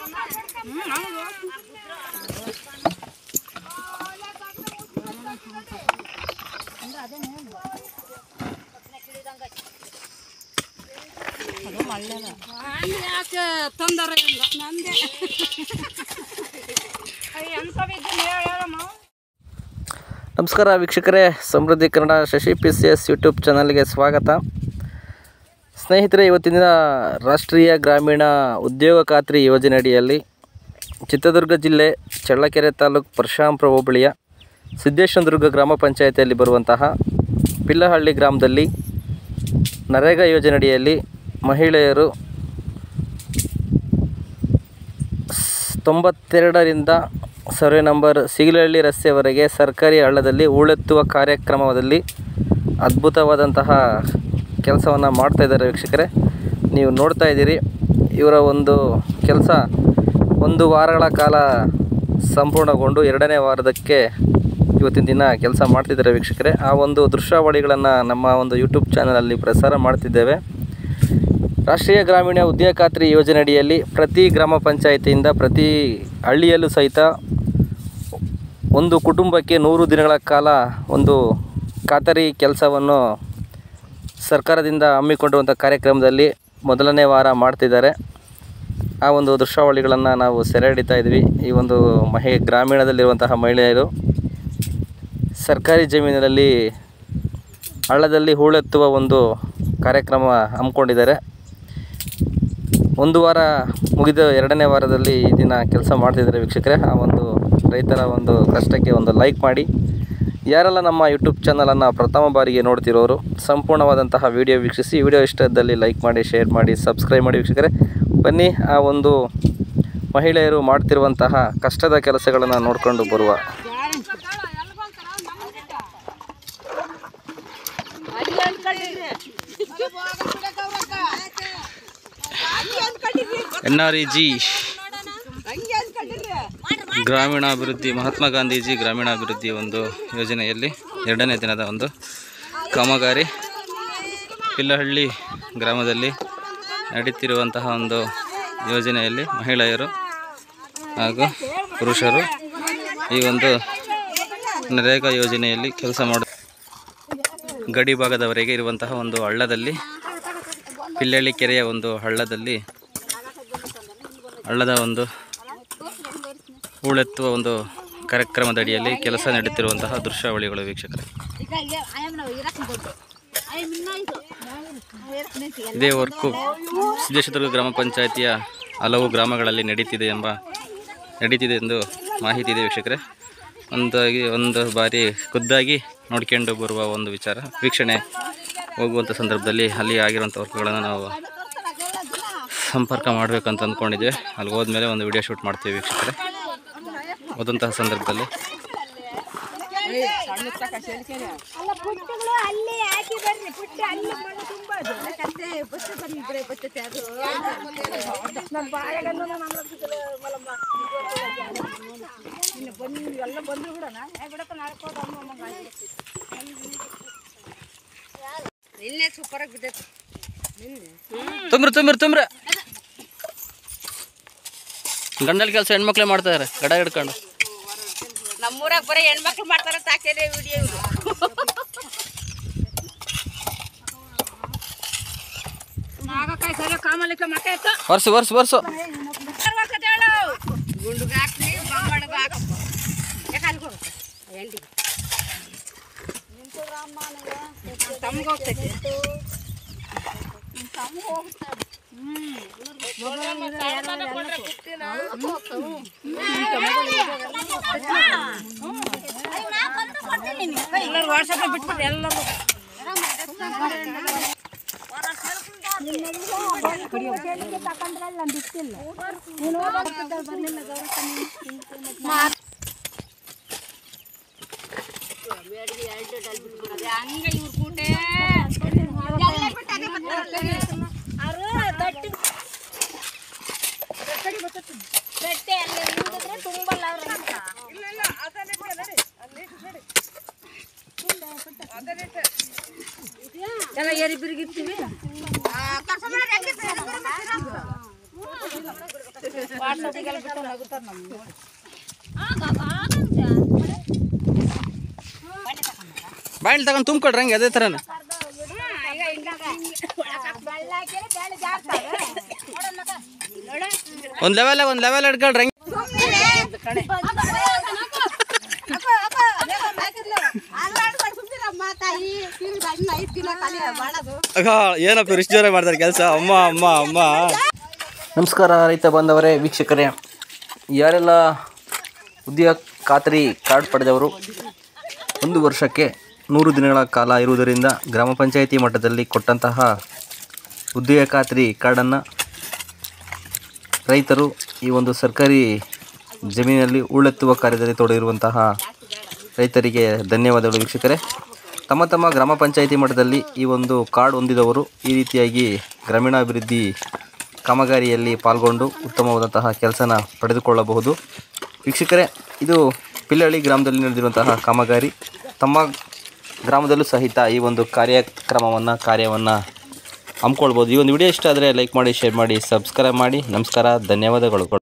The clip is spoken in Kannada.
ಯಾಕೆ ತೊಂದರೆ ಇಲ್ಲ ನಂದೇ ಎಂಥವಿದ್ದು ಹೇಳಮ್ಮ ನಮಸ್ಕಾರ ವೀಕ್ಷಕರೇ Samruddhi Kannada Shashi P C S YouTube ಚಾನಲ್ಗೆ ಸ್ವಾಗತ ಸ್ನೇಹಿತರೆ ಇವತ್ತಿನ ದಿನ ರಾಷ್ಟ್ರೀಯ ಗ್ರಾಮೀಣ ಉದ್ಯೋಗ ಖಾತ್ರಿ ಯೋಜನೆ ಅಡಿಯಲ್ಲಿ ಚಿತ್ರದುರ್ಗ ಜಿಲ್ಲೆ ಚಳ್ಳಕೆರೆ ತಾಲೂಕು ಪರಶುರಾಂಪುರ ಹೋಬಳಿಯ ಸಿದ್ದೇಶ್ವರದುರ್ಗ ಗ್ರಾಮ ಪಂಚಾಯತಿಯಲ್ಲಿ ಬರುವಂತಹ ಪಿಲ್ಲಹಳ್ಳಿ ಗ್ರಾಮದಲ್ಲಿ ನರೇಗಾ ಯೋಜನೆ ಅಡಿಯಲ್ಲಿ ಮಹಿಳೆಯರು ಸ್- ತೊಂಬತ್ತೆರಡರಿಂದ ಸರ್ವೆ ನಂಬರ್ ಸಿಗಿಲಹಳ್ಳಿ ರಸ್ತೆಯವರೆಗೆ ಸರ್ಕಾರಿ ಹಳ್ಳದಲ್ಲಿ ಹೂಳೆತ್ತುವ ಕಾರ್ಯಕ್ರಮದಲ್ಲಿ ಅದ್ಭುತವಾದಂತಹ ಕೆಲಸವನ್ನು ಮಾಡ್ತಾ ಇದ್ದಾರೆ ವೀಕ್ಷಕರೇ ನೀವು ನೋಡ್ತಾ ಇದ್ದೀರಿ ಇವರ ಒಂದು ಕೆಲಸ ಒಂದು ವಾರಗಳ ಕಾಲ ಸಂಪೂರ್ಣಗೊಂಡು ಎರಡನೇ ವಾರದಕ್ಕೆ ಇವತ್ತಿನ ದಿನ ಕೆಲಸ ಮಾಡ್ತಿದ್ದಾರೆ ವೀಕ್ಷಕರೇ ಆ ಒಂದು ದೃಶ್ಯಾವಳಿಗಳನ್ನು ನಮ್ಮ ಒಂದು ಯೂಟ್ಯೂಬ್ ಚಾನಲಲ್ಲಿ ಪ್ರಸಾರ ಮಾಡ್ತಿದ್ದೇವೆ ರಾಷ್ಟ್ರೀಯ ಗ್ರಾಮೀಣ ಉದ್ಯೋಗ ಖಾತ್ರಿ ಯೋಜನೆ ಅಡಿಯಲ್ಲಿ ಪ್ರತಿ ಗ್ರಾಮ ಪಂಚಾಯಿತಿಯಿಂದ ಪ್ರತಿ ಹಳ್ಳಿಯಲ್ಲೂ ಸಹಿತ ಒಂದು ಕುಟುಂಬಕ್ಕೆ ನೂರು ದಿನಗಳ ಕಾಲ ಒಂದು ಖಾತರಿ ಕೆಲಸವನ್ನು ಸರ್ಕಾರದಿಂದ ಹಮ್ಮಿಕೊಂಡಿರುವಂಥ ಕಾರ್ಯಕ್ರಮದಲ್ಲಿ ಮೊದಲನೇ ವಾರ ಮಾಡ್ತಿದ್ದಾರೆ ಆ ಒಂದು ದೃಶ್ಯಾವಳಿಗಳನ್ನು ನಾವು ಸೆರೆ ಹಿಡಿತಾ ಇದ್ವಿ ಈ ಒಂದು ಮಹಿ ಗ್ರಾಮೀಣದಲ್ಲಿರುವಂತಹ ಮಹಿಳೆಯರು ಸರ್ಕಾರಿ ಜಮೀನಿನಲ್ಲಿ ಹಳ್ಳದಲ್ಲಿ ಹೂಳೆತ್ತುವ ಒಂದು ಕಾರ್ಯಕ್ರಮ ಹಮ್ಮಿಕೊಂಡಿದ್ದಾರೆ ಒಂದು ವಾರ ಮುಗಿದ ಎರಡನೇ ವಾರದಲ್ಲಿ ಈ ದಿನ ಕೆಲಸ ಮಾಡ್ತಿದ್ದಾರೆ ವೀಕ್ಷಕರೇ ಆ ಒಂದು ರೈತರ ಒಂದು ಕಷ್ಟಕ್ಕೆ ಒಂದು ಲೈಕ್ ಮಾಡಿ ಯಾರೆಲ್ಲ ನಮ್ಮ ಯೂಟ್ಯೂಬ್ ಚಾನಲನ್ನು ಪ್ರಥಮ ಬಾರಿಗೆ ನೋಡ್ತಿರೋರು ಸಂಪೂರ್ಣವಾದಂತಹ ವಿಡಿಯೋ ವೀಕ್ಷಿಸಿ ವಿಡಿಯೋ ಇಷ್ಟದಲ್ಲಿ ಲೈಕ್ ಮಾಡಿ ಶೇರ್ ಮಾಡಿ ಸಬ್ಸ್ಕ್ರೈಬ್ ಮಾಡಿ ವೀಕ್ಷಕರೇ ಬನ್ನಿ ಆ ಒಂದು ಮಹಿಳೆಯರು ಮಾಡ್ತಿರುವಂತಹ ಕಷ್ಟದ ಕೆಲಸಗಳನ್ನು ನೋಡಿಕೊಂಡು ಬರುವ ಎನ್ ಆರ್ ಇ ಜಿ ಗ್ರಾಮೀಣಾಭಿವೃದ್ಧಿ ಮಹಾತ್ಮ ಗಾಂಧೀಜಿ ಗ್ರಾಮೀಣಾಭಿವೃದ್ಧಿ ಒಂದು ಯೋಜನೆಯಲ್ಲಿ ಎರಡನೇ ದಿನದ ಒಂದು ಕಾಮಗಾರಿ ಪಿಲ್ಲಹಳ್ಳಿ ಗ್ರಾಮದಲ್ಲಿ ನಡೀತಿರುವಂತಹ ಒಂದು ಯೋಜನೆಯಲ್ಲಿ ಮಹಿಳೆಯರು ಹಾಗೂ ಪುರುಷರು ಈ ಒಂದು ನರೇಗಾ ಯೋಜನೆಯಲ್ಲಿ ಕೆಲಸ ಮಾಡ ಗಡಿ ಭಾಗದವರೆಗೆ ಇರುವಂತಹ ಒಂದು ಹಳ್ಳದಲ್ಲಿ ಪಿಲ್ಲಳ್ಳಿ ಕೆರೆಯ ಒಂದು ಹಳ್ಳದಲ್ಲಿ ಹಳ್ಳದ ಒಂದು ಹೂಳೆತ್ತುವ ಒಂದು ಕಾರ್ಯಕ್ರಮದ ಅಡಿಯಲ್ಲಿ ಕೆಲಸ ನಡೆಯುತ್ತಿರುವಂತಹ ದೃಶ್ಯಾವಳಿಗಳು ವೀಕ್ಷಕರೇ ಇದೇ ವರ್ಕು ಸಿದ್ದೇಶ್ವರದುರ್ಗ ಗ್ರಾಮ ಪಂಚಾಯಿತಿಯ ಹಲವು ಗ್ರಾಮಗಳಲ್ಲಿ ನಡೀತಿದೆ ಎಂಬ ನಡೀತಿದೆ ಎಂದು ಮಾಹಿತಿ ಇದೆ ವೀಕ್ಷಕರೇ ಒಂದಾಗಿ ಒಂದು ಬಾರಿ ಖುದ್ದಾಗಿ ನೋಡ್ಕೊಂಡು ಬರುವ ಒಂದು ವಿಚಾರ ವೀಕ್ಷಣೆ ಹೋಗುವಂಥ ಸಂದರ್ಭದಲ್ಲಿ ಅಲ್ಲಿ ಆಗಿರುವಂಥ ವರ್ಕ್ಗಳನ್ನು ನಾವು ಸಂಪರ್ಕ ಮಾಡಬೇಕಂತ ಅಂದ್ಕೊಂಡಿದ್ವಿ ಅಲ್ಲಿ ಹೋದ್ಮೇಲೆ ಒಂದು ವಿಡಿಯೋ ಶೂಟ್ ಮಾಡ್ತೀವಿ ವೀಕ್ಷಕರೇ ಹೋದಂತಹ ಸಂದರ್ಭದಲ್ಲಿ ಅಲ್ಲ ಪುಟ್ಟಗಳು ಅಲ್ಲಿ ಹಾಕಿ ಬರ್ರಿ ಪುಟ್ಟ ಅಲ್ಲಿ ಮಣ್ಣು ತುಂಬೋದು ಕತ್ತೆ ಬಸ್ ಬಂದಿದ್ರೆ ಬರ್ತೈತೆ ಅದು ನಮ್ಮ ಬಾಳೆಗನ್ನು ಇನ್ನು ಬಂದು ಎಲ್ಲ ಬಂದ್ರು ಕೂಡ ಬಿಡಪ್ಪ ನಾಳೆ ನಿನ್ನೆ ಸೂಪರ್ ಆಗಿ ಬಿದ್ದೈತೆ ತುಂಬ್ರಿ ತುಂಬ್ರಿ ತುಂಬ್ರಿ ಗಂಡಲ್ ಕೆಲಸ ಹೆಣ್ಮಕ್ಳೇ ಮಾಡ್ತಾ ಇದಾರೆ ಗಡ ಹಿಡ್ಕೊಂಡು ನಮ್ಮೂರಾಗ ಬರೀ ಹೆಣ್ಮಕ್ಳು ಮಾಡ್ತಾರ ಸಾಕ್ತೇನೆ ವಿಡಿಯೋ ಇವರು ನಾಗಕಾಯಿ ಸರಿ ಕಾಮಲಿಕ್ಕೆ ಮತ್ತೆ ಎತ್ತು ವರ್ಷ ವರ್ಷ ವರ್ಷ ಗುಂಡುಗ ಹಾಕ್ಲಿ ಬಂಬಣಗ ಹಾಕಪ್ಪ ಯಾಕೆ ಅಲ್ಲಿಗೆ ಹೋಗುತ್ತೆ ಎಂಟಿಗೆ ತಮ್ಗೆ ಹೋಗ್ತೈತಿ ಎಲ್ಲರೂ ವಾಟ್ಸಪ್ ಬಿಟ್ಬಿಟ್ಟು ಎಲ್ಲರೂ ತಕೊಂಡ್ರಲ್ಲ ಬಿಟ್ಟಿಲ್ಲ ನೀನು ಬರ್ಲಿಲ್ಲ ಗೌರವ ಹಂಗ ಇವ್ರ ಕೂಟೆ ಗಟ್ಟೆ ಅಲ್ಲಿ ಹಿಂದಿದ್ರೆ ತುಂಬಲ್ಲ ಅವ್ರ ಎಲ್ಲ ಏರಿ ಬಿರುಗಿರ್ತೀವಿ ಬಾಯಿಲ್ ತಗೊಂಡು ತುಂಬ್ಕೊಳ್ರಿ ಹಂಗೆ ಅದೇ ಥರನೇ ಒಂದು ಲೆವೆಲ್ ಒಂದು ಲೆವೆಲ್ ಹಿಡ್ಕೊಳ್ರಿ ಹಂಗೆ ಆಗ ಏನಪ್ಪ ಇಷ್ಟು ಜೋರಾಗಿ ಮಾಡ್ತಾರೆ ಕೆಲಸ ಅಮ್ಮ ಅಮ್ಮ ಅಮ್ಮ ನಮಸ್ಕಾರ ರೈತ ಬಾಂಧವರೇ ವೀಕ್ಷಕರೇ ಯಾರೆಲ್ಲ ಉದ್ಯೋಗ ಖಾತರಿ ಕಾರ್ಡ್ ಪಡೆದವರು ಒಂದು ವರ್ಷಕ್ಕೆ ನೂರು ದಿನಗಳ ಕಾಲ ಇರುವುದರಿಂದ ಗ್ರಾಮ ಪಂಚಾಯಿತಿ ಮಟ್ಟದಲ್ಲಿ ಕೊಟ್ಟಂತಹ ಉದ್ಯೋಗ ಖಾತ್ರಿ ಕಾರ್ಡನ್ನು ರೈತರು ಈ ಒಂದು ಸರ್ಕಾರಿ ಜಮೀನಲ್ಲಿ ಉಳ್ಳೆತ್ತುವ ಕಾರ್ಯದಲ್ಲಿ ತೊಡಗಿರುವಂತಹ ರೈತರಿಗೆ ಧನ್ಯವಾದಗಳು ವೀಕ್ಷಕರೇ ತಮ್ಮ ತಮ್ಮ ಗ್ರಾಮ ಪಂಚಾಯಿತಿ ಮಟ್ಟದಲ್ಲಿ ಈ ಒಂದು ಕಾರ್ಡ್ ಹೊಂದಿದವರು ಈ ರೀತಿಯಾಗಿ ಗ್ರಾಮೀಣಾಭಿವೃದ್ಧಿ ಕಾಮಗಾರಿಯಲ್ಲಿ ಪಾಲ್ಗೊಂಡು ಉತ್ತಮವಾದಂತಹ ಕೆಲಸನ ಪಡೆದುಕೊಳ್ಳಬಹುದು ವೀಕ್ಷಕರೇ ಇದು ಪಿಲ್ಲಳ್ಳಿ ಗ್ರಾಮದಲ್ಲಿ ನಡೆದಿರುವಂತಹ ಕಾಮಗಾರಿ ತಮ್ಮ ಗ್ರಾಮದಲ್ಲೂ ಸಹಿತ ಈ ಒಂದು ಕಾರ್ಯಕ್ರಮವನ್ನು ಕಾರ್ಯವನ್ನು ಹಮ್ಮಿಕೊಳ್ಬೋದು ಈ ಒಂದು ವಿಡಿಯೋ ಇಷ್ಟ ಆದರೆ ಲೈಕ್ ಮಾಡಿ ಶೇರ್ ಮಾಡಿ ಸಬ್ಸ್ಕ್ರೈಬ್ ಮಾಡಿ ನಮಸ್ಕಾರ ಧನ್ಯವಾದಗಳು